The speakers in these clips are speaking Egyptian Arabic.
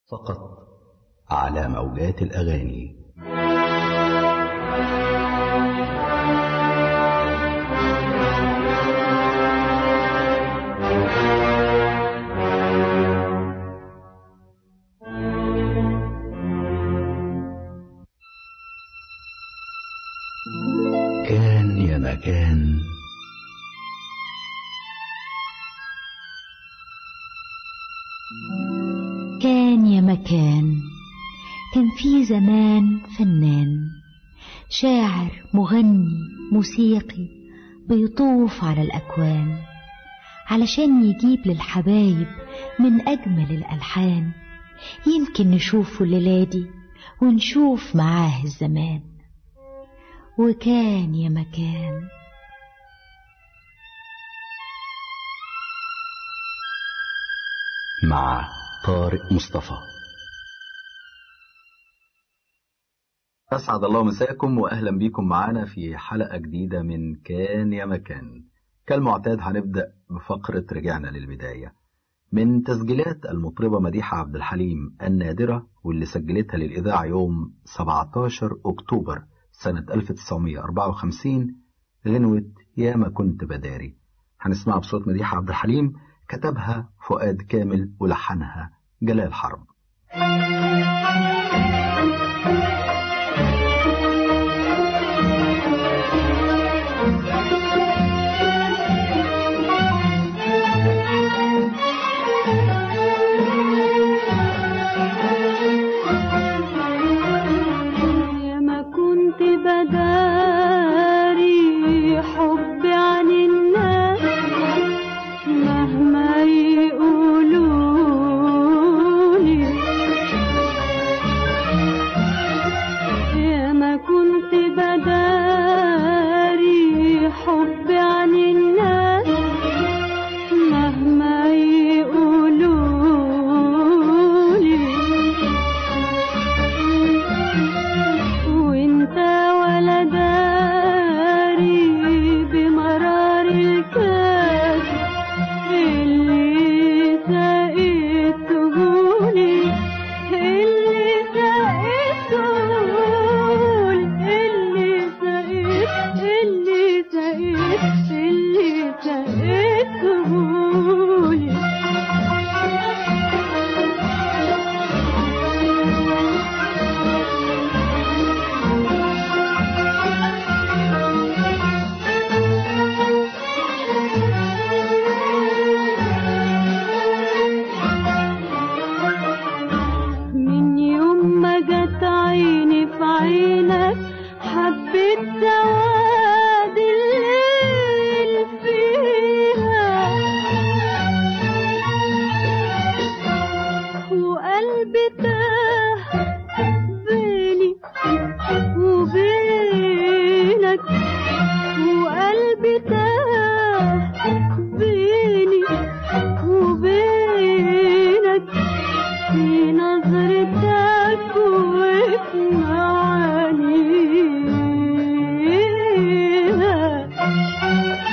فقط على موجات الأغاني كان يا مكان كان يا مكان كان في زمان فنان شاعر مغني موسيقي بيطوف على الأكوان علشان يجيب للحبايب من أجمل الألحان يمكن نشوفه الليلة دي ونشوف معاه الزمان وكان يا مكان مع طارق مصطفى أسعد الله مساكم وأهلا بكم معنا في حلقة جديدة من كان يا مكان كالمعتاد هنبدأ بفقرة رجعنا للبداية من تسجيلات المطربة مديحة عبد الحليم النادرة واللي سجلتها للإذاعة يوم 17 أكتوبر سنة 1954 غنوة يا ما كنت بداري هنسمعها بصوت مديحة عبد الحليم كتبها فؤاد كامل ولحنها جلال حرب يا ما كنت بداري حبي عن الناس مهما يقولولي يا ما كنت بداري حبي عن الناس مهما يقولولي وانت ولا داري بمرار الكاس اللي سقيتهولي اللي سقيتهولي اللي سقيت اللي سقيت اللي سقيتهولي من يوم ما جت عيني في عينك حبيت سواد الليل فيها وقلبي تاه بيني وبينك وقلبي تاه بيني وبينك في نظرتك وفي معانيها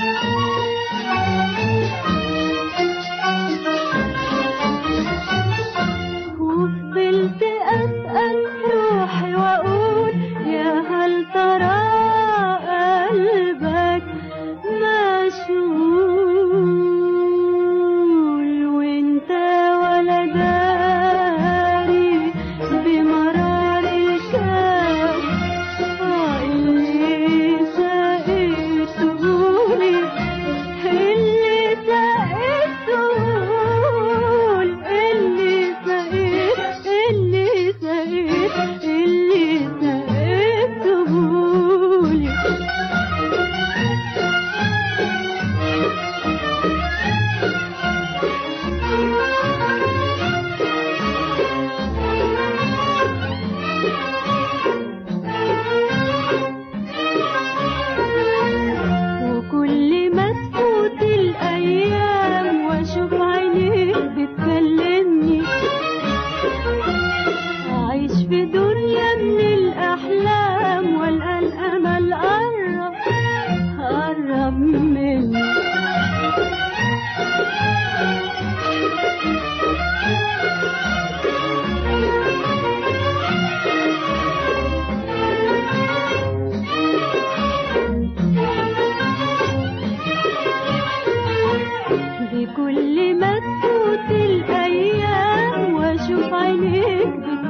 وفضلت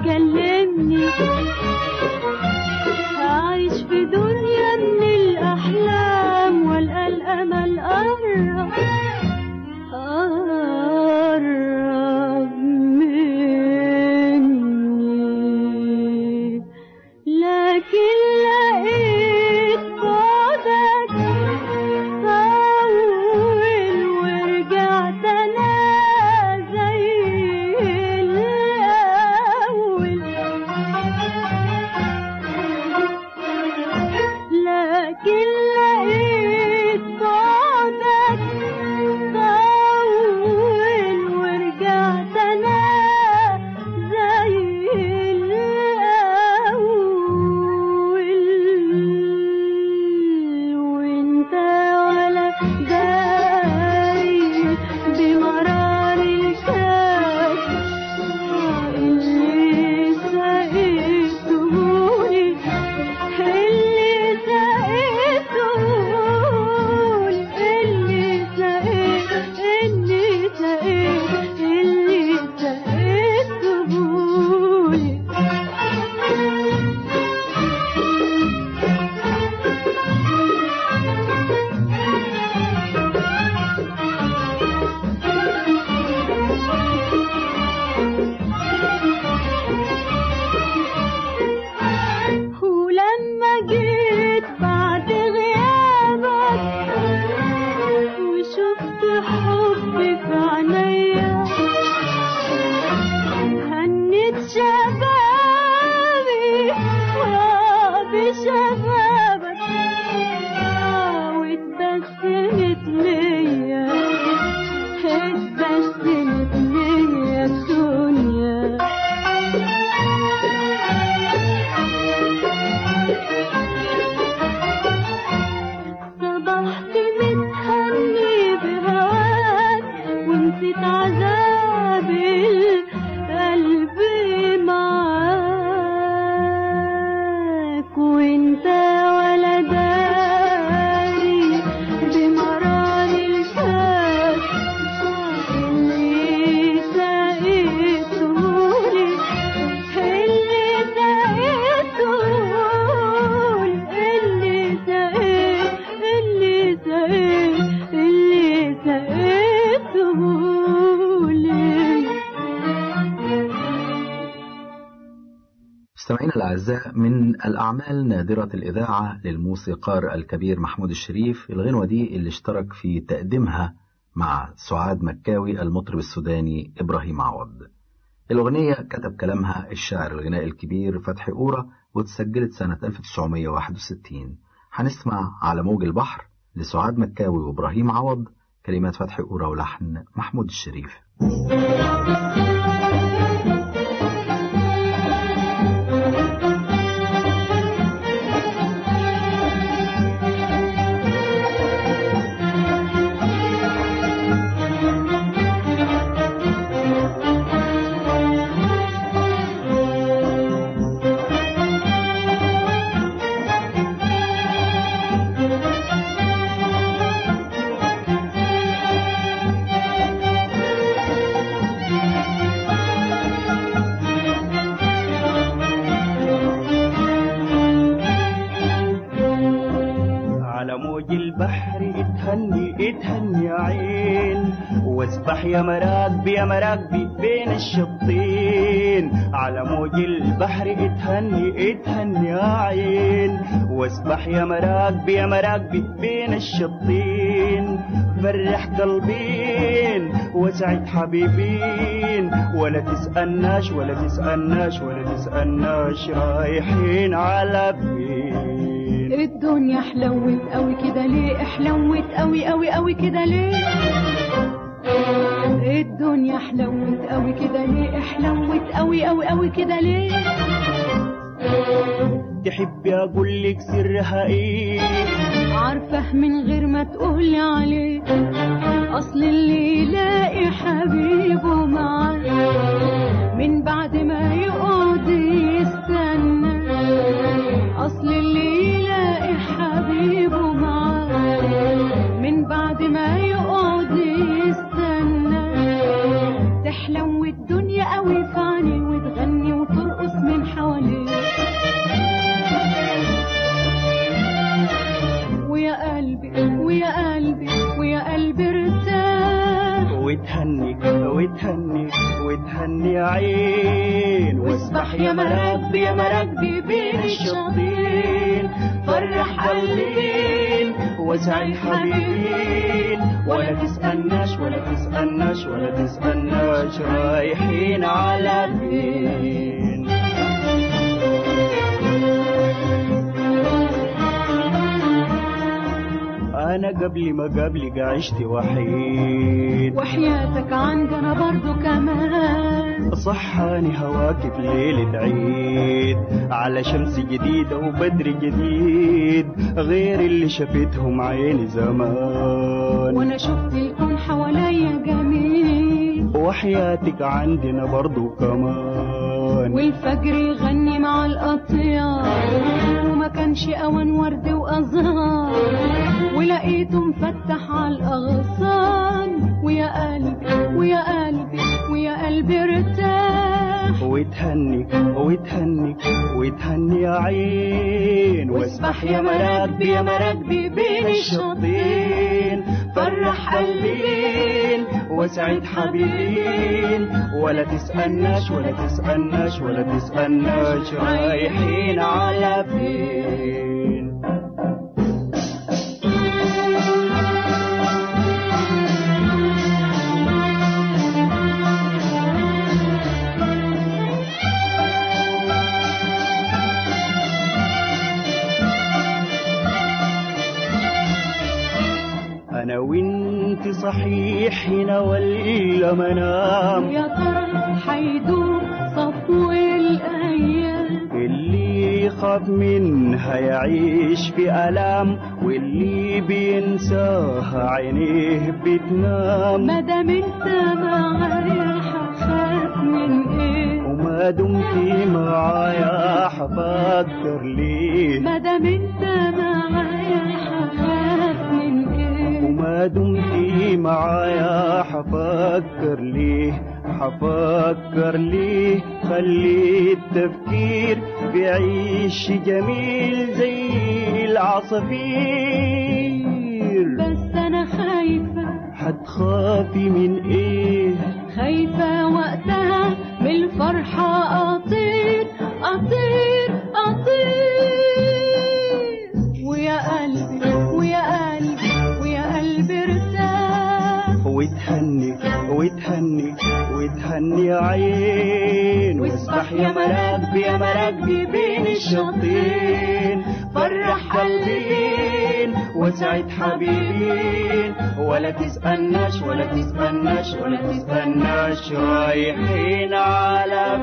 كلمني أعيش في دنيا من الأحلام والقى الأمل قرب قرب مني لكن لقيت بعدك طول ورجعت أنا زي الأول لكن لقيت بعدك طول ورجعت أنا زي الأول وانت ولا داري بمرار الكاس اللي سقيتهولي اللي سقيتهولي اللي سقيت اللي سقيت اللي سقيتهولي ولما جيت بعد غيابك وشفت حبي في عينيا هنيت شبابي وبشبابك واتبسمت ليا اتبسمت ليا الدنيا صبحت متهني بهواك ونسيت عذاب القلب معاك وانت ولا داري بمرار الكاس اللي سقيتهولي اللي سقيتهولي اللي سقيت اللي سقيت اللي سقيتهولي مستمعينا الأعزاء من الأعمال نادرة الإذاعة للموسيقار الكبير محمود الشريف الغنوة دي اللي اشترك في تقديمها مع سعاد مكاوي المطرب السوداني إبراهيم عوض الأغنية كتب كلامها الشاعر الغنائي الكبير فتحي أورا واتسجلت سنة 1961 هنسمع على موج البحر لسعاد مكاوي وإبراهيم عوض كلمات فتحي أورا ولحن محمود الشريف على موج البحر اتهني اتهني يا عين واسبح يا مراكبي يا مراكبي بين الشطين على موج البحر اتهني اتهني يا عين واسبح يا مراكبي يا مراكبي بين الشطين فرح قلبين وسعد حبيبين ولا تسألناش ولا تسألناش ولا تسألناش رايحين على فين الدنيا حلوت قوي كده ليه حلوت قوي قوي قوي كده ليه الدنيا حلوت قوي كده ليه حلوت قوي قوي قوي كده ليه تحبي اقول لك سرها ايه عارفه من غير ما تقولي عليه اصل اللي يلاقي حبيبه معاه من بعد ما يقعد يستنى اصل اللي يلاقي حبيبه معاه من بعد ما يقعد يستنى تحلو الدنيا قوي في عيني وتغني وترقص واسبح يا مراكبي يا مراكبي بين الشطين فرح قلبين وسعد حبيبين ولا تسألناش ولا تسألناش ولا تسألناش رايحين على فين أنا قبل ما قبلك عشت وحيد وحياتك عندنا برضو كمان صحاني هواك في ليلة عيد على شمس جديدة وبدر جديد غير اللي شفتهم عيني زمان وانا شفت الكون حواليا جميل وحياتك عندنا برضو كمان والفجر يغني مع الأطيار وما كانش أوان ورد وأزهار ولقيته مفتح على الأغصان ويا قلبي ويا قلبي ويا قلبي ارتاح وتهني وتهني وتهني يا عين واسبح يا مراكبي يا مراكبي بين الشطين فرح قلبين وسعد حبيبين ولا تسألناش ولا تسألناش ولا تسألناش رايحين على فين أنا وانت صحيح هنا ولا منام يا ترى حيدوم صفو الأيام اللي يخاف منها يعيش في ألام واللي بينساها عينيه بتنام مادام انت معايا هخاف من ايه وما دمتي معايا حفكر ليه مادام انت معايا هخاف من ايه وما دمتي معايا حفكر ليه حفكر ليه خلي التفكير بيعيش جميل زي العصافير بس انا خايفة هتخافي من ايه خايفة وقتها من الفرحة أطير أطير أطير ويا قلبي ويا قلبي ويا قلبي ارتاح وتهني وتهني وتهني يا عين واسبح يا مراكبي يا مراكبي بين الشطين فرح قلبين وسعد حبيبين ولا تسألناش ولا تسألناش ولا تسألناش رايحين على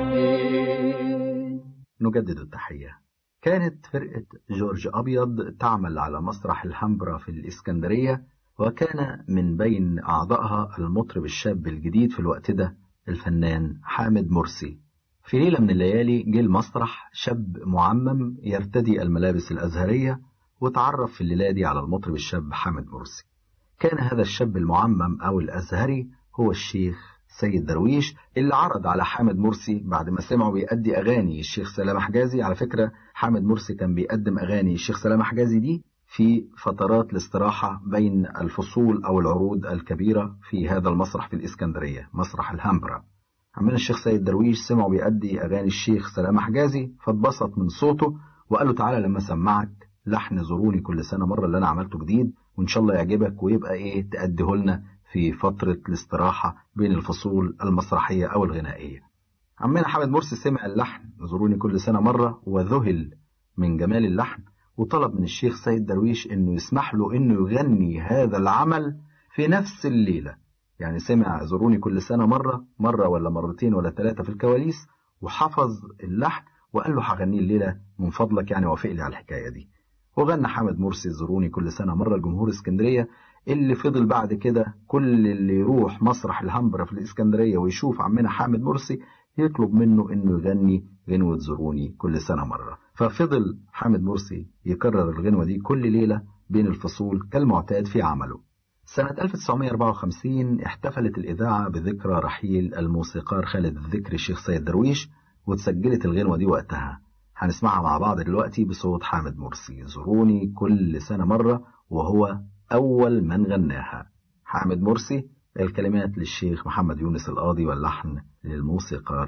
فين نجدد التحية كانت فرقة جورج أبيض تعمل على مسرح الحمبرة في الإسكندرية وكان من بين أعضائها المطرب الشاب الجديد في الوقت ده الفنان حامد مرسي في ليلة من الليالي جه المسرح شاب معمم يرتدي الملابس الأزهرية وتعرف في الليلة دي على المطرب الشاب حامد مرسي كان هذا الشاب المعمم أو الأزهري هو الشيخ سيد درويش اللي عرض على حامد مرسي بعد ما سمعه بيأدي أغاني الشيخ سلام حجازي على فكرة حامد مرسي كان بيقدم أغاني الشيخ سلام حجازي دي في فترات الاستراحة بين الفصول أو العروض الكبيرة في هذا المسرح في الإسكندرية مسرح الهامبرا عمنا الشيخ سيد درويش سمعه بيأدي أغاني الشيخ سلام حجازي فاتبسط من صوته وقال له تعالى لما أسمعك لحن زوروني كل سنة مرة اللي أنا عملته جديد وإن شاء الله يعجبك ويبقى إيه تأديه لنا في فترة الاستراحة بين الفصول المسرحية أو الغنائية عمنا حمد مرسي سمع اللحن زوروني كل سنة مرة وذهل من جمال اللحن وطلب من الشيخ سيد درويش انه يسمح له انه يغني هذا العمل في نفس الليلة يعني سمع زوروني كل سنة مرة مرة ولا مرتين ولا ثلاثة في الكواليس وحفظ اللحن وقال له هغنيه الليلة من فضلك يعني وافق لي على الحكاية دي وغنى حمد مرسي زوروني كل سنة مرة الجمهور اسكندرية اللي فضل بعد كده كل اللي يروح مسرح الهمبرة في الإسكندرية ويشوف عمنا حامد مرسي يطلب منه انه يغني غنوة زوروني كل سنة مرة ففضل حامد مرسي يكرر الغنوة دي كل ليلة بين الفصول كالمعتاد في عمله سنة 1954 احتفلت الإذاعة بذكرى رحيل الموسيقار خالد الذكري الشيخ سيد درويش وتسجلت الغنوة دي وقتها هنسمعها مع بعض دلوقتي بصوت حامد مرسي زوروني كل سنة مرة وهو أول من غناها حامد مرسي الكلمات للشيخ محمد يونس القاضي واللحن للموسيقار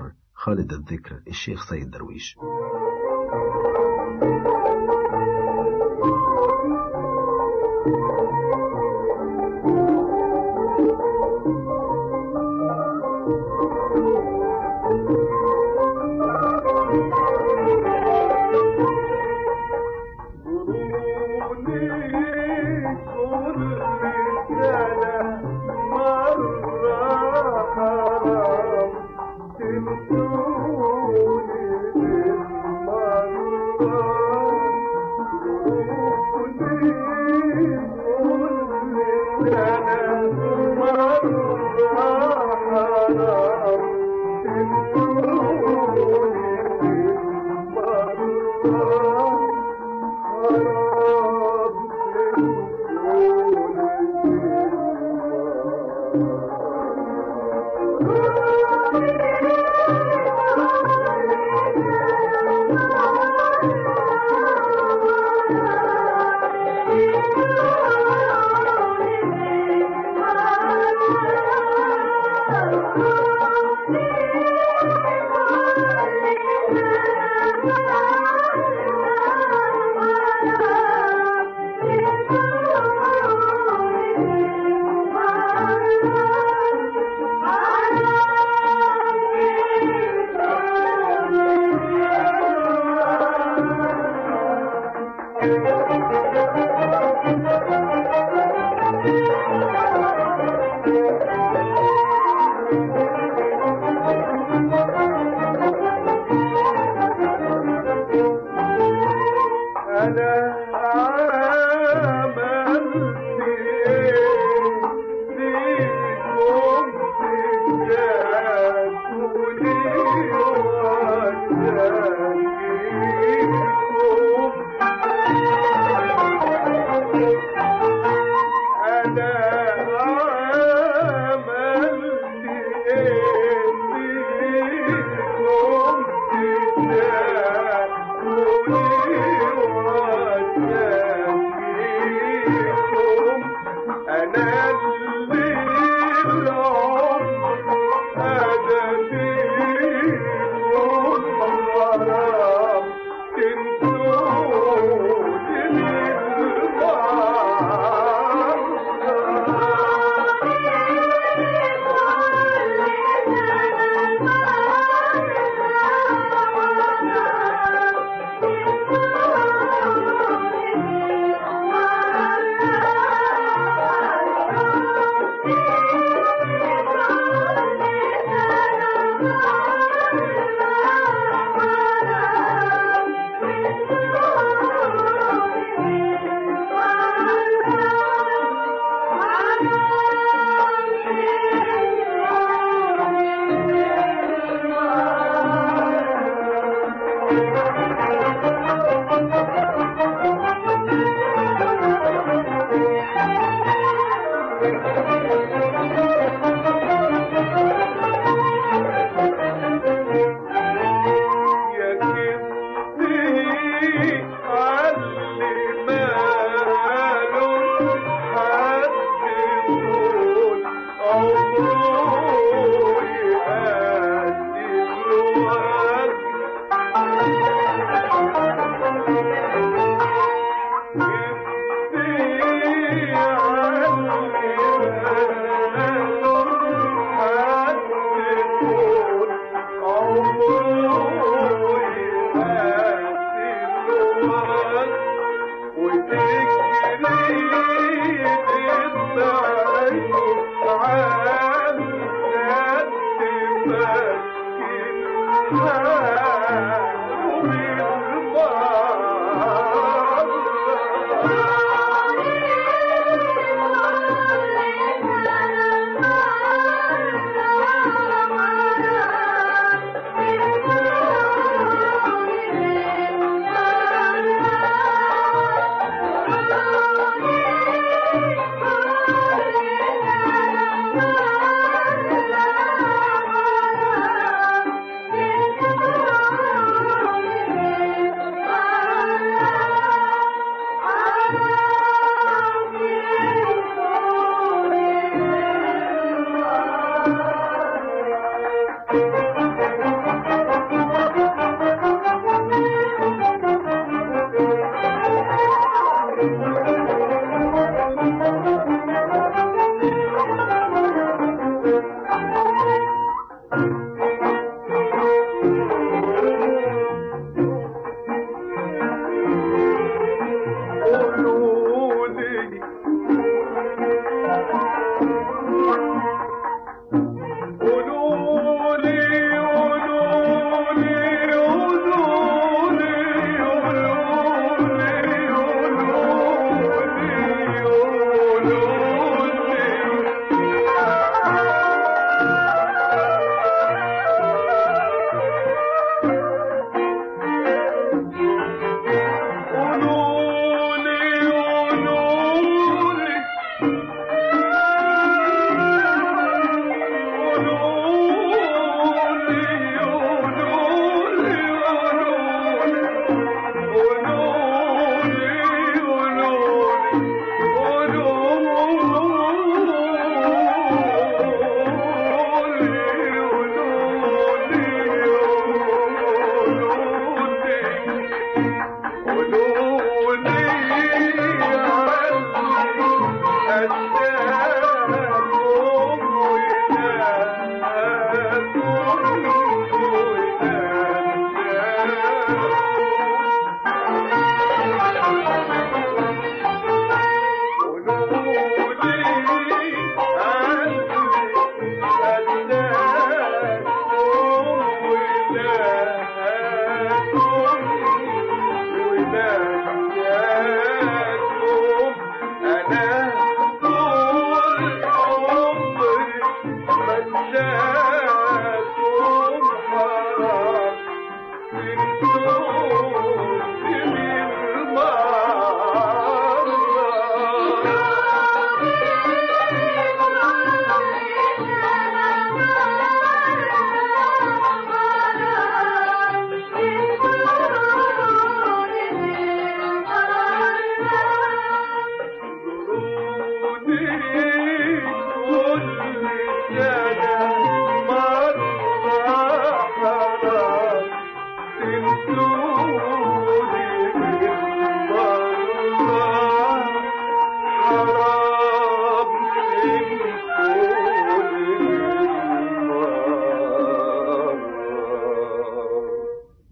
خالد الذكر الشيخ سيد درويش تنسوني بالمرة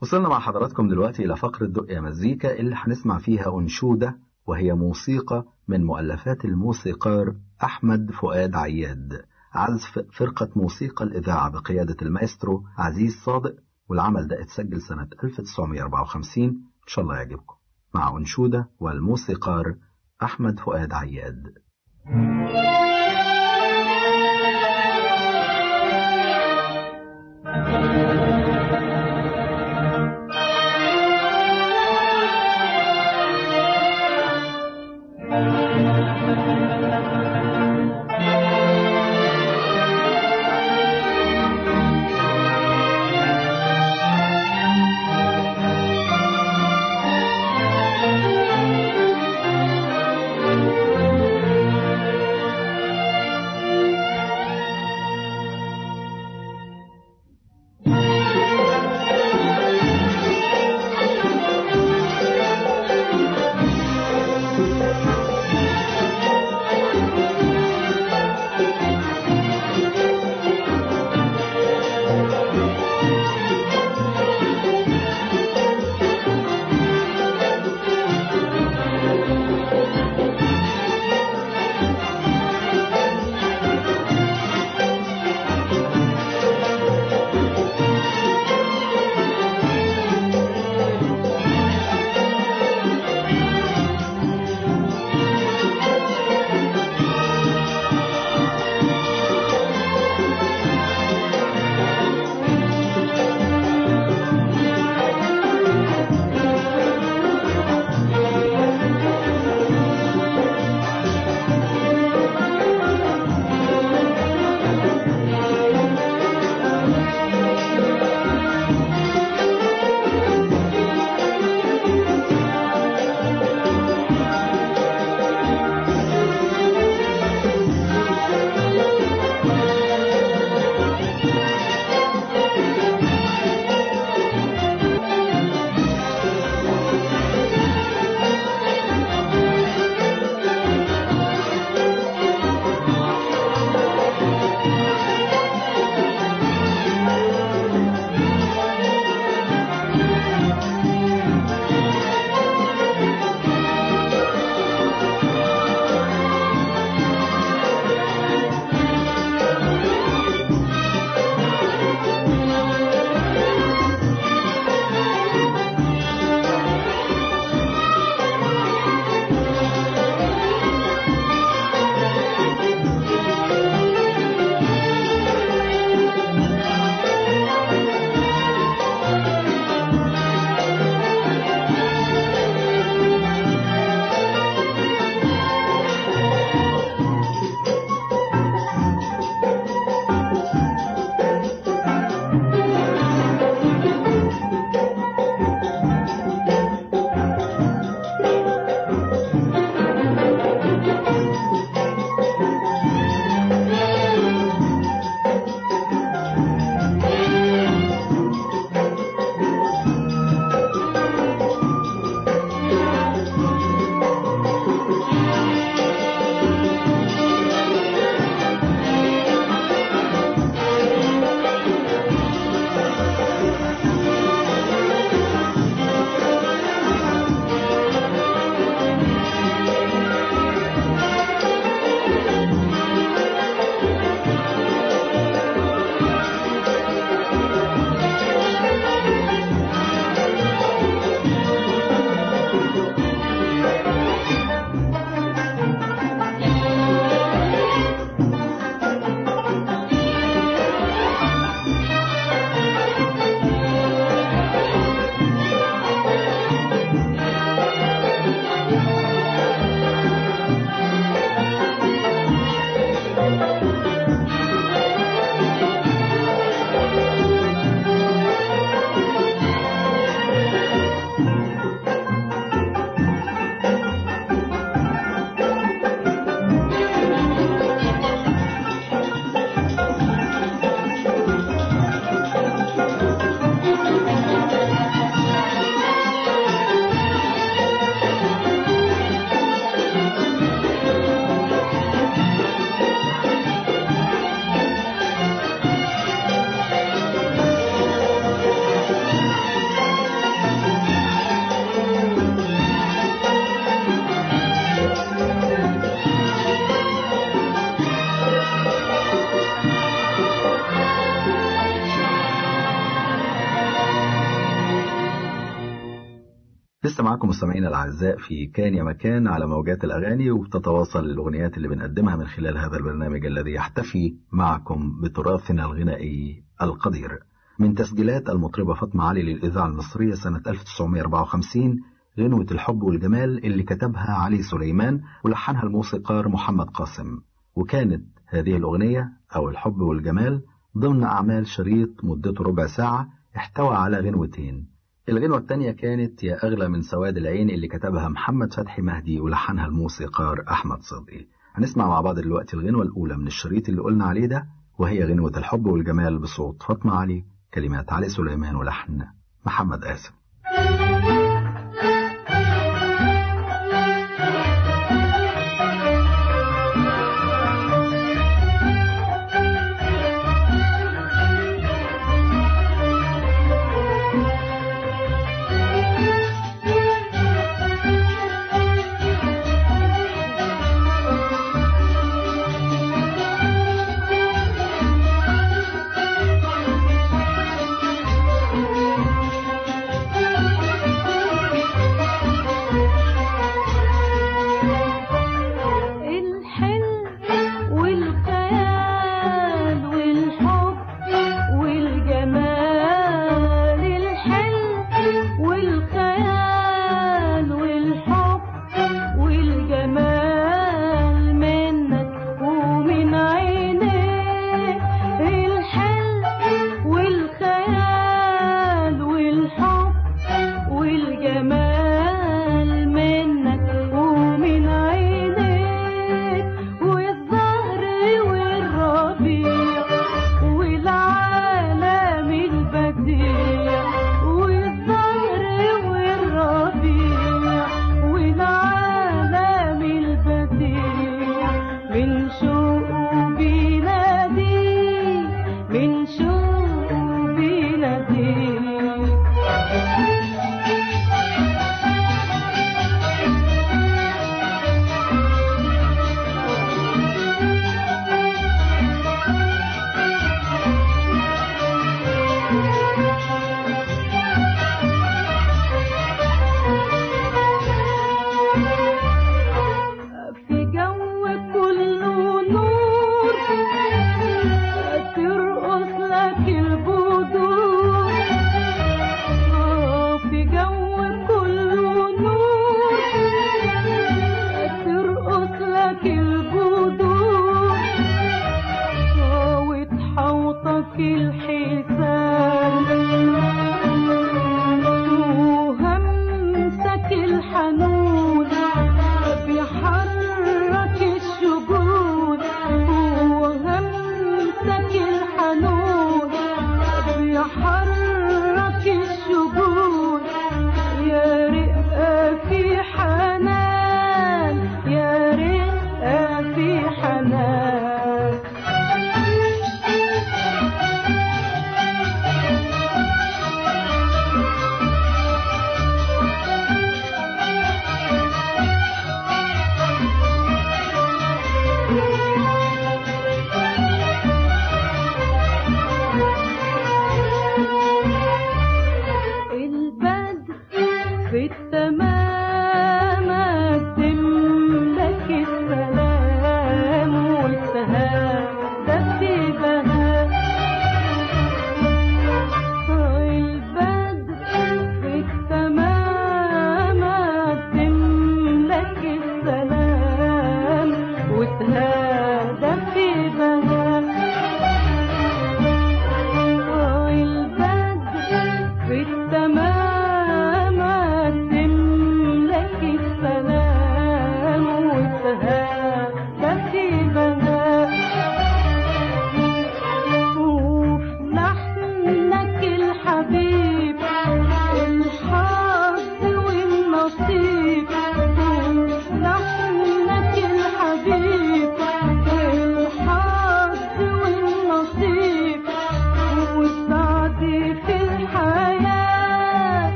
وصلنا مع حضراتكم دلوقتي إلى فقرة دق يا مزيكا اللي هنسمع فيها أنشودة وهي موسيقى من مؤلفات الموسيقار أحمد فؤاد عياد عزف فرقة موسيقى الإذاعة بقيادة المايسترو عزيز صادق والعمل ده اتسجل سنة 1954 إن شاء الله يعجبكم مع أنشودة والموسيقار أحمد فؤاد عياد لسه معاكم مستمعينا الأعزاء في كان يا مكان على موجات الأغاني وبتتواصل الأغنيات اللي بنقدمها من خلال هذا البرنامج الذي يحتفي معكم بتراثنا الغنائي القدير من تسجيلات المطربة فاطمة علي للإذاعة المصرية سنة 1954 غنوة الحب والجمال اللي كتبها علي سليمان ولحنها الموسيقار محمد قاسم وكانت هذه الأغنية أو الحب والجمال ضمن أعمال شريط مدته ربع ساعة احتوى على غنوتين الغنوة الثانية كانت يا أغلى من سواد العين اللي كتبها محمد فتحي مهدي ولحنها الموسيقار أحمد صدقي هنسمع مع بعض دلوقتي الغنوة الأولى من الشريط اللي قلنا عليه ده وهي غنوة الحب والجمال بصوت فاطمة علي كلمات علي سليمان ولحن محمد قاسم Thank you.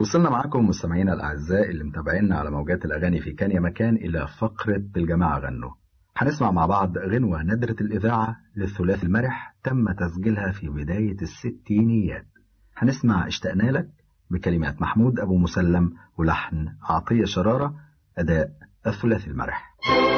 وصلنا معاكم مستمعينا الأعزاء اللي متابعينا على موجات الأغاني في كان يا مكان إلى فقرة الجماعة غنوا هنسمع مع بعض غنوة نادرة الإذاعة للثلاثي المرح تم تسجيلها في بداية الستينيات هنسمع اشتقنا لك بكلمات محمود أبو مسلم ولحن عطية شرارة أداء الثلاثي المرح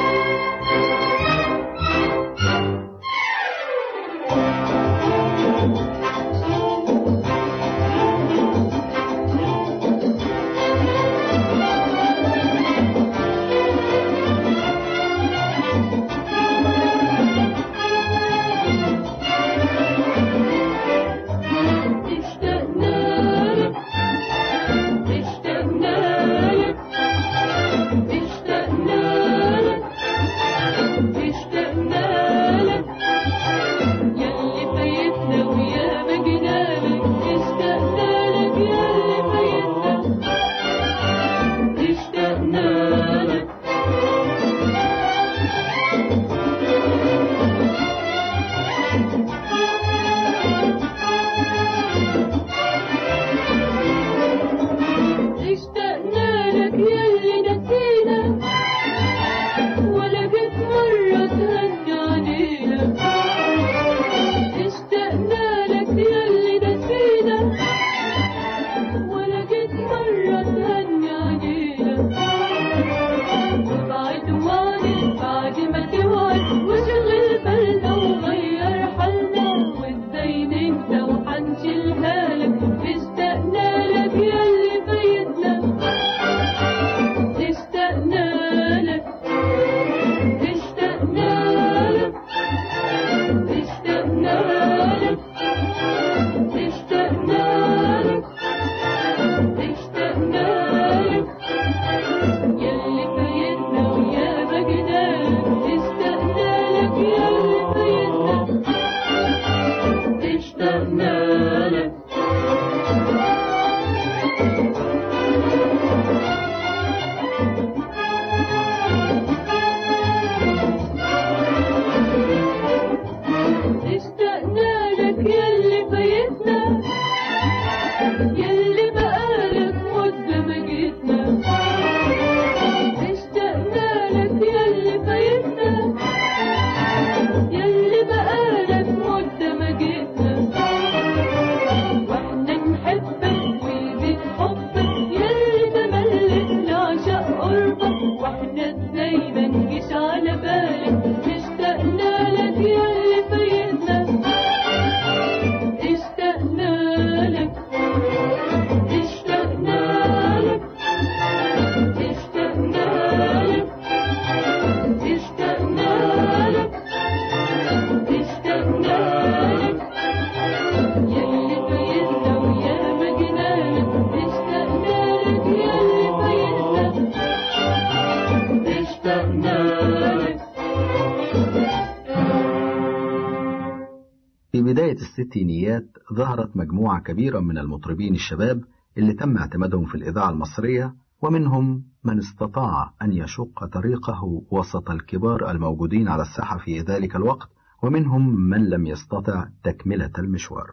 في بداية الستينيات ظهرت مجموعة كبيرة من المطربين الشباب اللي تم اعتمادهم في الإذاعة المصرية ومنهم من استطاع أن يشق طريقه وسط الكبار الموجودين على الساحة في ذلك الوقت ومنهم من لم يستطع تكملة المشوار.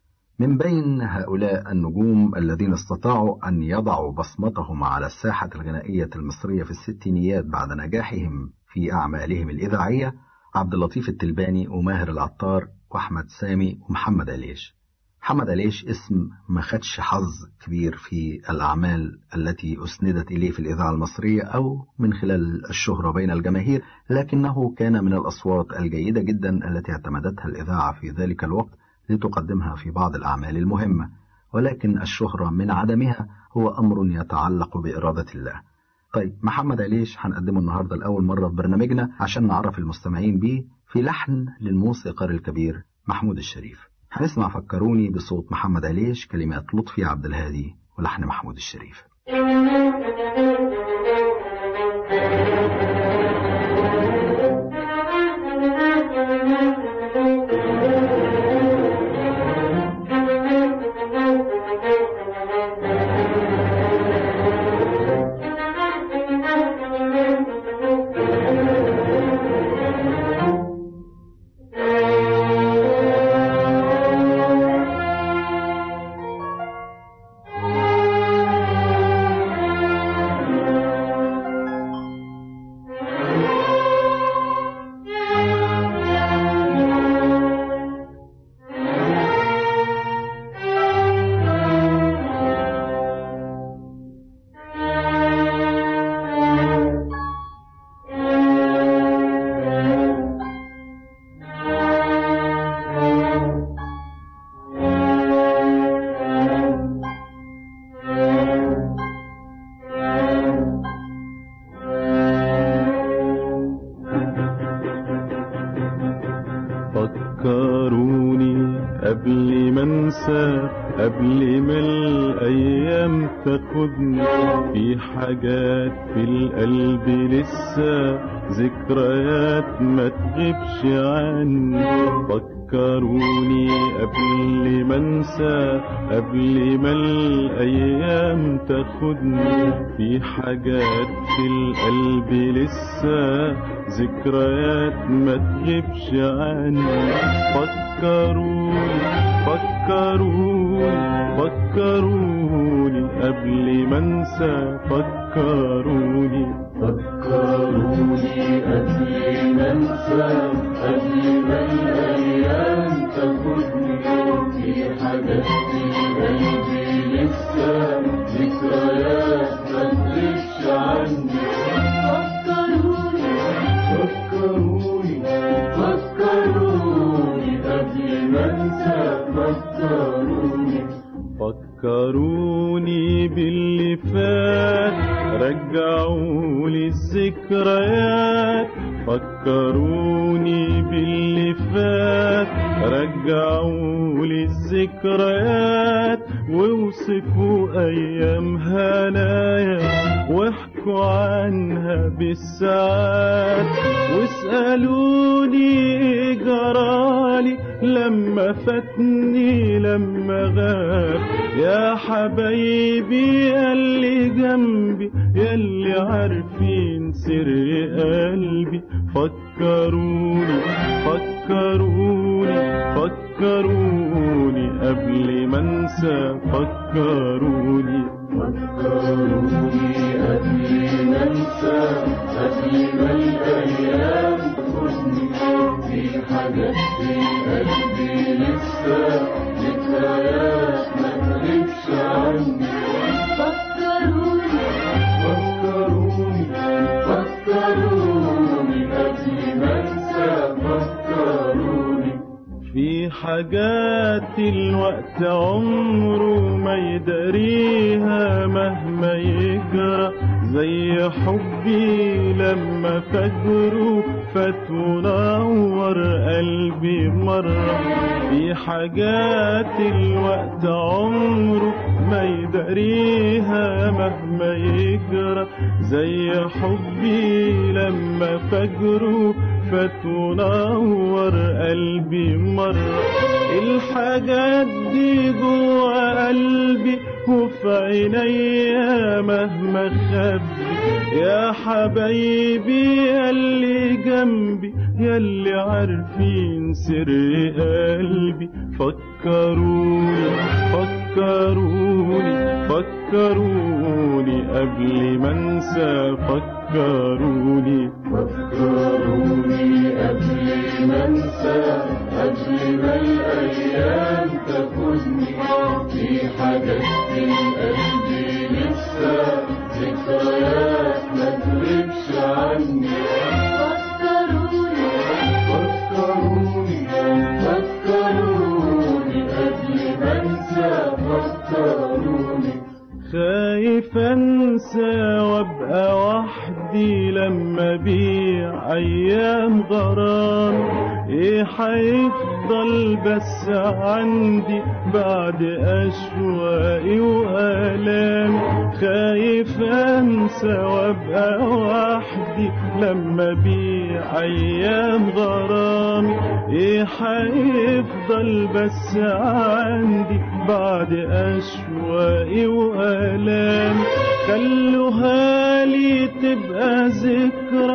من بين هؤلاء النجوم الذين استطاعوا أن يضعوا بصمتهم على الساحة الغنائية المصرية في الستينيات بعد نجاحهم في أعمالهم الإذاعية عبد اللطيف التلباني وماهر العطار وأحمد سامي ومحمد عليش. محمد عليش اسم ما خدش حظ كبير في الأعمال التي أسندت إليه في الإذاعة المصرية أو من خلال الشهرة بين الجماهير لكنه كان من الأصوات الجيدة جدا التي اعتمدتها الإذاعة في ذلك الوقت لتقدمها في بعض الأعمال المهمة ولكن الشهرة من عدمها هو أمر يتعلق بإرادة الله طيب محمد عليش هنقدمه النهاردة لأول مرة في برنامجنا عشان نعرف المستمعين بيه في لحن للموسيقار الكبير محمود الشريف هنسمع فكروني بصوت محمد عليش كلمات لطفي عبد الهادي ولحن محمود الشريف Thank you. قبل ما انسى قبل ما الايام تاخدني في حاجات في القلب لسه ذكريات ما تغيبش عني فكروني قبل ما انسى قبل ما الايام تاخدني في حاجات في القلب لسه ذكريات ما تغيبش عني فكروني فكروني فكروني قبل ما انسى فكروني فكروني قبل ما انسى قبل ما الايام تاخدني في حاجات في قلبي لسه ذكريات ما تغيبش عني فكروني فكروني فكروني قبل ما انسى فكروني فكروني باللي فات رجعوا لي الذكريات فكروني باللي فات رجعوا لي الذكريات ووصفوا ايام هنايا واحكوا عنها بالساعات واسألوني ايه جرالي لما فاتني لما غاب يا حبايبي ياللي جنبي ياللي عارفين سر قلبي فكروني فكروني فكروني قبل ما انسى فكروني فكروني قبل ما انسى قبل ما الايام تاخدني في حاجات في قلبي لسه ذكريات ما تغيبش عني فكروني فكروني فكروني قبل ما انسى فكروني في حاجات الوقت عمره ما يداريها مهما يجرى زي حبي لما فجره فات ونور قلبي مرة في حاجات الوقت عمره ما يداريها مهما يجرى زي حبي لما فجره فات ونور قلبي مرة الحاجات دي جوا قلبي وفي عينيا مهما خبي يا حبايبي ياللي جنبي ياللي عارفين سر قلبي فكروني فكروني فكروني قبل ما انسى فكروني فكروني قبل ما انسى قبل ما الايام تاخدني في حاجات في قلبي لسه ذكريات ما تغيبش عني فكروني فكروني فكروني قبل ما انسى فكروني خايف انسى وابقى وحدي لما بيع ايام غرام ايه هيفضل بس عندي بعد اشواقي والامي خايف انسى وابقى وحدي لما بيع ايام غرامي ايه هيفضل بس عندي بعد اشواقي والامي خلوها لي تبقى ذكرى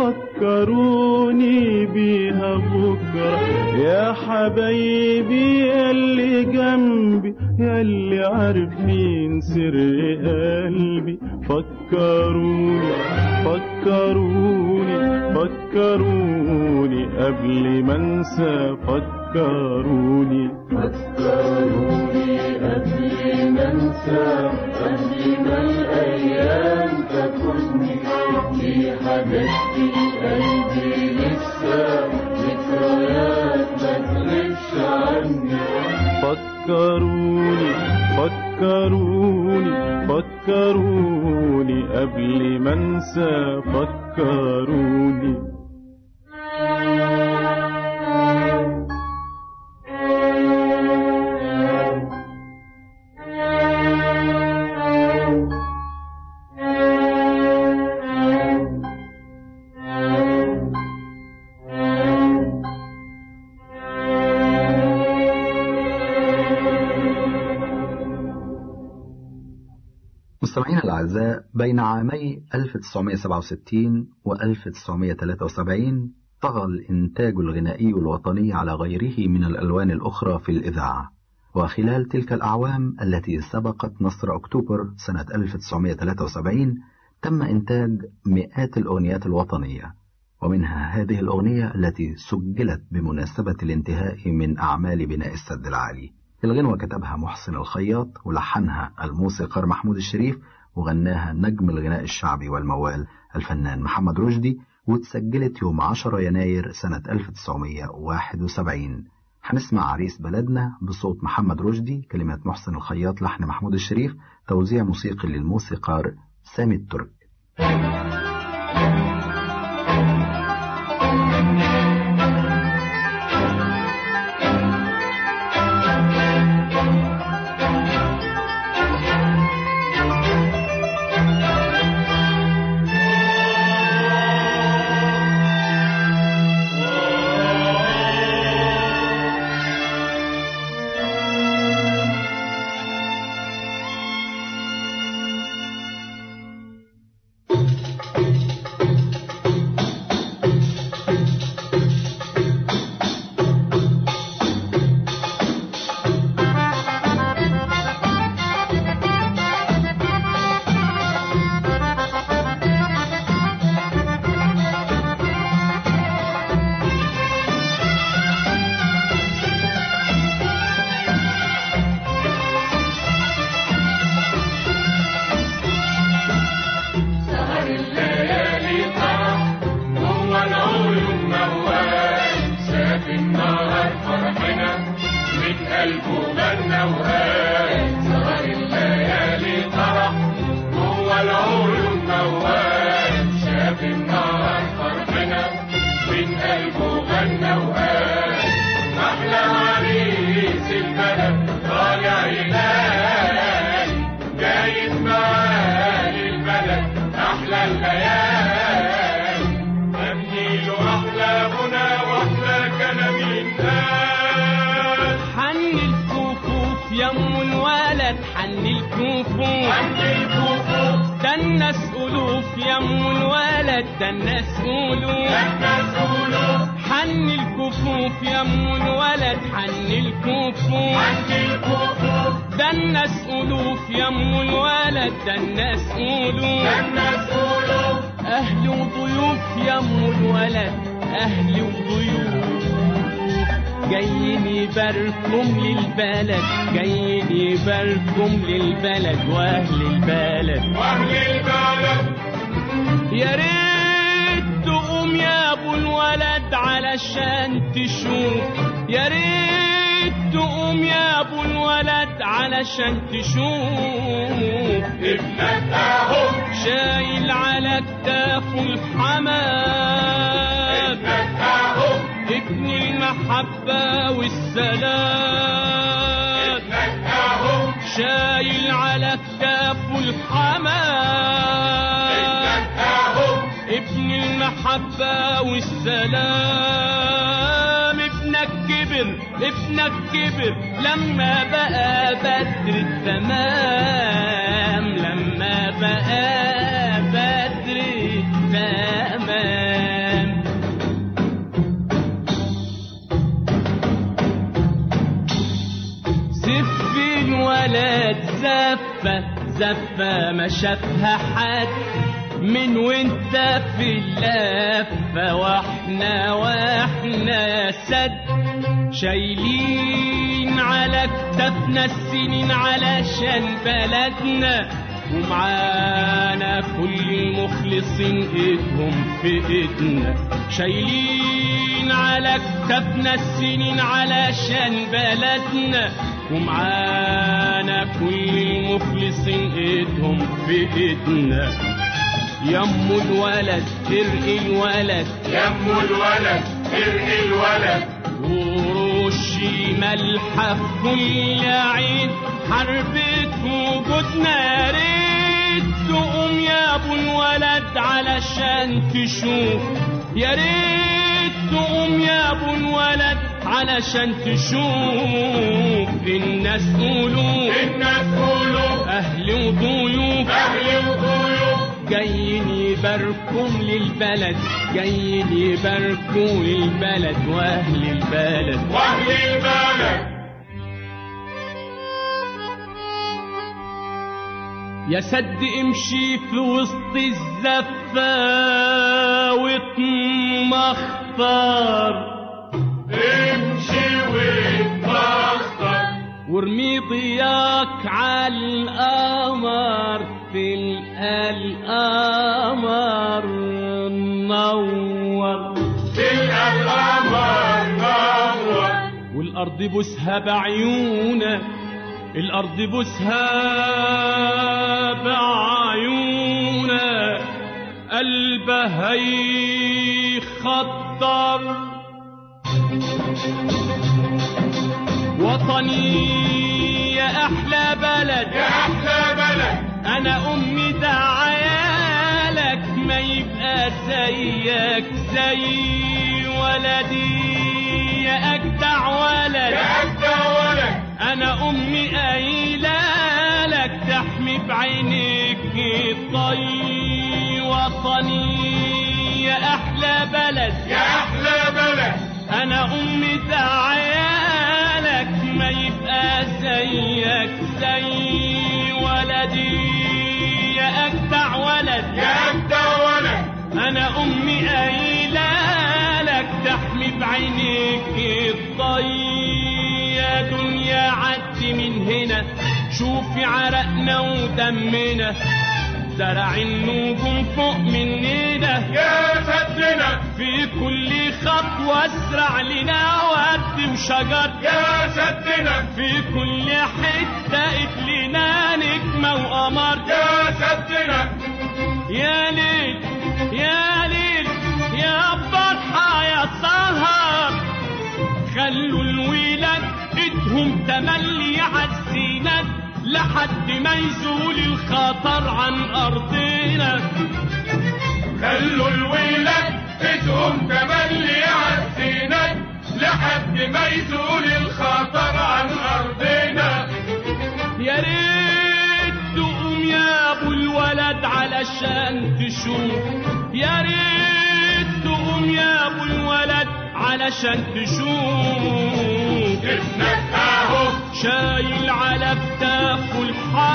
فكروني بيها بكرة يا حبايبي ياللي جنبي ياللي عارفين سر قلبي فكروني فكروني فكروني قبل ما انسى فكروني فكروني قبل ما انسى قبل ما الايام تاخدني في حاجات في قلبي لسه ذكريات ما تغيبش عني فكروني فكروني فكروني قبل ما انسى فكروني مستمعينا الأعزاء بين عامي 1967 و 1973 طغى الإنتاج الغنائي الوطني على غيره من الألوان الأخرى في الإذاعة وخلال تلك الأعوام التي سبقت نصر أكتوبر سنة 1973 تم إنتاج مئات الأغنيات الوطنية ومنها هذه الأغنية التي سجلت بمناسبة الانتهاء من أعمال بناء السد العالي الغنوة كتبها محسن الخياط ولحنها الموسيقار محمود الشريف وغناها نجم الغناء الشعبي والموال الفنان محمد رشدي واتسجلت يوم 10 يناير سنة 1971 هنسمع عريس بلدنا بصوت محمد رشدي كلمات محسن الخياط لحن محمود الشريف توزيع موسيقي للموسيقار سامي الترك سهر الليالي طرح هو العيون موال شاف النهار فرحنا من قلبه غنى وقال سهر الليالي طرح هو العيون موال شاف النهار فرحنا من قلبه غنى وقال أحلى عريس البلد طالع ينال جايب معالي البلد أحلى الليالي أبني له أحلى غنى وأحلى كلام ينقال حن الكفوف يم الولد حن الكفوف عند الكفوف ده الناس ألوف يم الولد ده الناس ألوف الناس قولوا حن الكفوف يم الولد حن الكفوف عند الكفوف ده الناس ألوف يم الولد ده الناس ألوف الناس قولوا أهل وضيوف يم الولد أهل وضيوف جايين يباركم للبلد جايين يباركم للبلد وأهل البلد وأهل البلد يا ريت تقوم يا ابو الولد علشان تشوف يا ريت تقوم يا ابو الولد علشان تشوف ابنك أهو شايل على كتافه الحمام ابنك أهو ابن المحبة والسلام ابنك أهو شايل على كتافه الحمام ابنك أهو ابن المحبة والسلام ابنك كبر ابنك كبر لما بقى بدر التمام لما بقى بدر التمام زف الولد زفة زفة ما شافها حد من وانت في اللفة واحنا واحنا سد شايلين على كتافنا السنين علشان بلدنا ومعانا كل المخلصين ايدهم في ايدنا شايلين على كتافنا السنين علشان بلدنا ومعانا كل المخلصين ايدهم في ايدنا يم الولد ارقي الولد يم الولد ارقي الولد ورشي ملحة في كل عين حربة وجودنا يا ريت تقوم يا ابو الولد علشان تشوف يا ريت تقوم يا ابو الولد علشان تشوف الناس قولوا الناس قولوا أهل وضيوف أهل وضيوف جايين يباركم للبلد جايين يباركوا للبلد وأهل البلد وأهل البلد يا سد امشي في وسط الزفة واتمخطر امشي واتبختر وارمي ضياك على القمر تلقى القمر نور تلقى القمر نور والأرض بوسها بعيونك الأرض بوسها بعيونك قلبها يخطر وطني يا أحلى بلد يا أحلى بلد أنا أمي ده عيالك ما يبقى زيك زي ولدي يا أجدع ولد يا أجدع ولد أنا أمي قايلة لك تحمي بعينيك الطي وطني يا أحلى بلد يا أحلى بلد أنا أمي دعيالك ما يبقى زيك زي ولدي يا أجدع ولد يا أجدع ولد أنا أمي قايلة لك تحمي بعينيك الضي يا دنيا عد من هنا شوفي عرقنا ودمنا زرع النجوم فوق مننا يا سدنا في كل خطوة ازرع لنا ورد وشجر يا سدنا في كل حتة لنا نجمة وقمر يا سدنا يا ليل يا ليل يا فرحة يا سهر خلوا الولاد ايدهم تملي عالزينات لحد ما يزول الخطر عن أرضنا خلوا الولاد ايدهم تملي عالزينات لحد ما يزول الخطر عن أرضنا يا ريت تقوم يا ابو الولد علشان تشوف يا ريت تقوم يا ابو الولد علشان تشوف ابنك اهو شايل على كتافه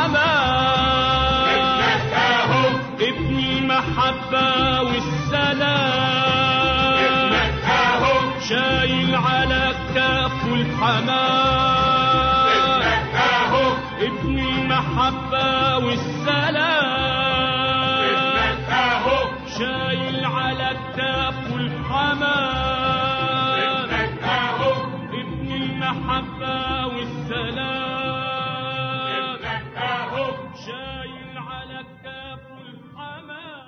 الحمام ابنك اهو ابن المحبة والسلام ابنك اهو شايل على كتافه الحمام ابنك اهو ابن المحبة والسلام ابنك اهو شايل على كتافه الحمام ابنك اهو ابن المحبة والسلام ابنك اهو شايل على كتافه الحمام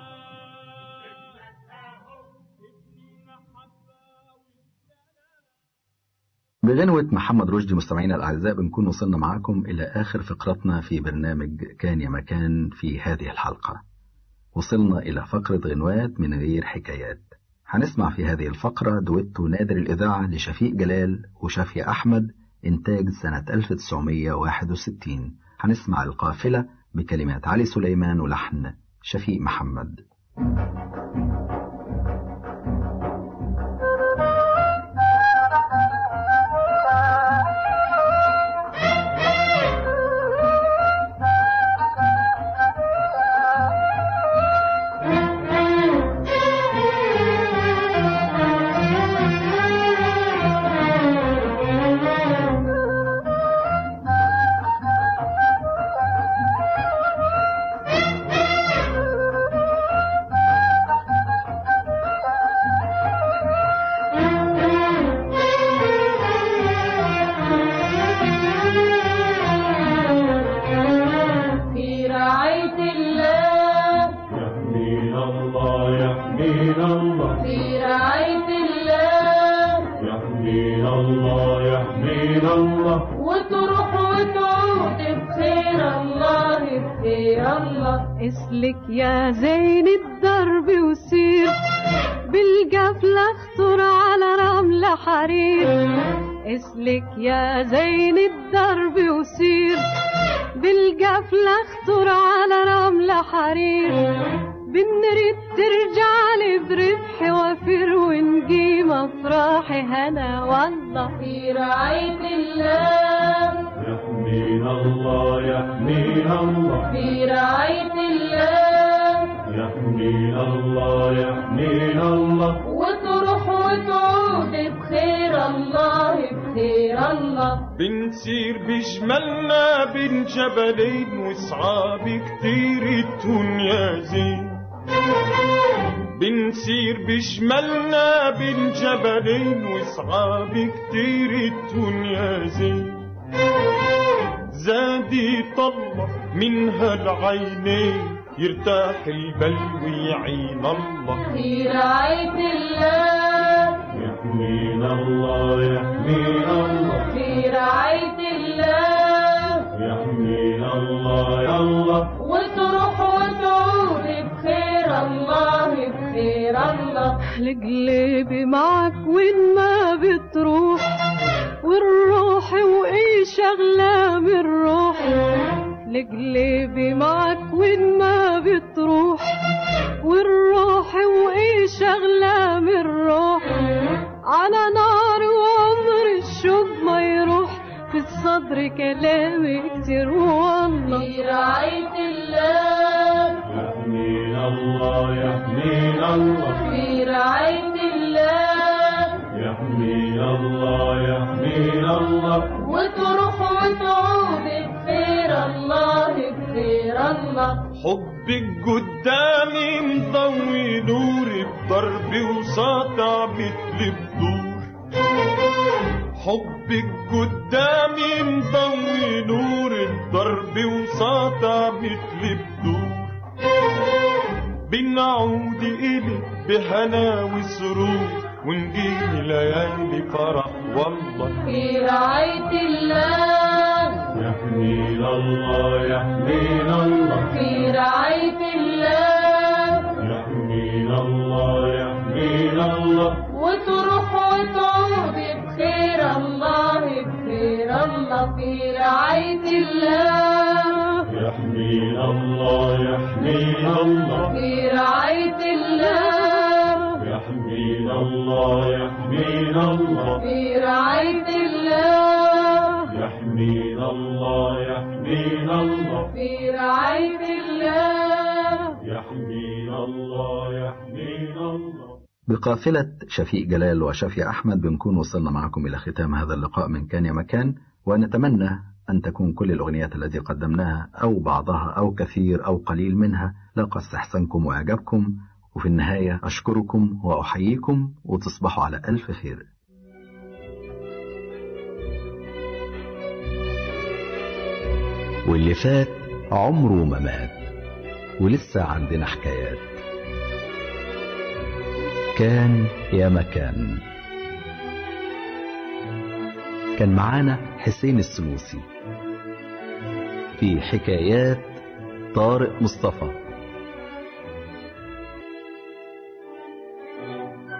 بغنوة محمد رشدي مستمعينا الأعزاء بنكون وصلنا معاكم إلى آخر فقرتنا في برنامج كان يا مكان في هذه الحلقة وصلنا إلى فقرة غنوات من غير حكايات هنسمع في هذه الفقرة دويتو نادر الإذاعة لشفيق جلال وشافية أحمد إنتاج سنة 1961 هنسمع القافلة بكلمات علي سليمان ولحن شفيق محمد في رعاية الله يحمينا الله يحمينا الله في رعاية الله يحمينا الله يحمينا الله وتروح وتعود بخير الله بخير الله اسلك يا زين الدرب وسير بالجفلة اخطر على رمل حرير اسلك يا زين الدرب وسير بالقفلة اخطر على رملة حرير بنريد ترجع لي بربح وفر ونجي مفرحي هنا والله في رعاية الله يحمينا الله يحمينا الله في رعاية الله يحمينا الله يحمينا الله وتروح وتعود بخير الله بخير الله بنسير بجمالنا بين جبلين وصعاب كتير الدنيا زين بنسير بجمالنا بين جبلين وصعاب كتير الدنيا زين زادي طلع منها العينين يرتاح البل ويعين الله في رعاية الله يحمينا الله يحمينا الله في رعاية الله يحمينا الله يا الله وتروح وتعود بخير الله بخير الله لقلبي معك وين ما بتروح والروح وايه شغلة من روح لقلبي معك وين ما بتروح والروح وايه شغلة من روح على نار وعمر الشوق ما يروح في الصدر كلامي كتير والله في رعاية الله يحمينا الله يحمينا الله في رعاية الله يحمينا الله يحمينا الله وتروح وتعود بخير الله بخير الله حبك قدامي مضوي نوري بضربي وساطع مثل بدور حبك قدامي مضوي نوري بضربي وساطع مثل بدور بنعود إلي بهنا وسرور ونجيني ليالي فرح والله في رعاية الله يحمينا الله يحمينا الله في رعاية الله يحمينا الله يحمينا الله وتروح وتعود بخير الله بخير الله في رعاية الله يحمينا الله يحمينا الله في رعاية الله يحمينا الله يحمينا الله في رعاية الله يحمينا الله يحمينا الله في رعاية الله يحمينا الله يحمينا الله بقافلة شفيق جلال وشفيع أحمد بنكون وصلنا معكم إلى ختام هذا اللقاء من كان يا مكان ونتمنى أن تكون كل الأغنيات التي قدمناها أو بعضها أو كثير أو قليل منها لاقى استحسانكم وإعجابكم وفي النهاية أشكركم وأحييكم وتصبحوا على ألف خير واللي فات عمره ما مات ولسه عندنا حكايات كان يا مكان كان معانا حسين السنوسي في حكايات طارق مصطفى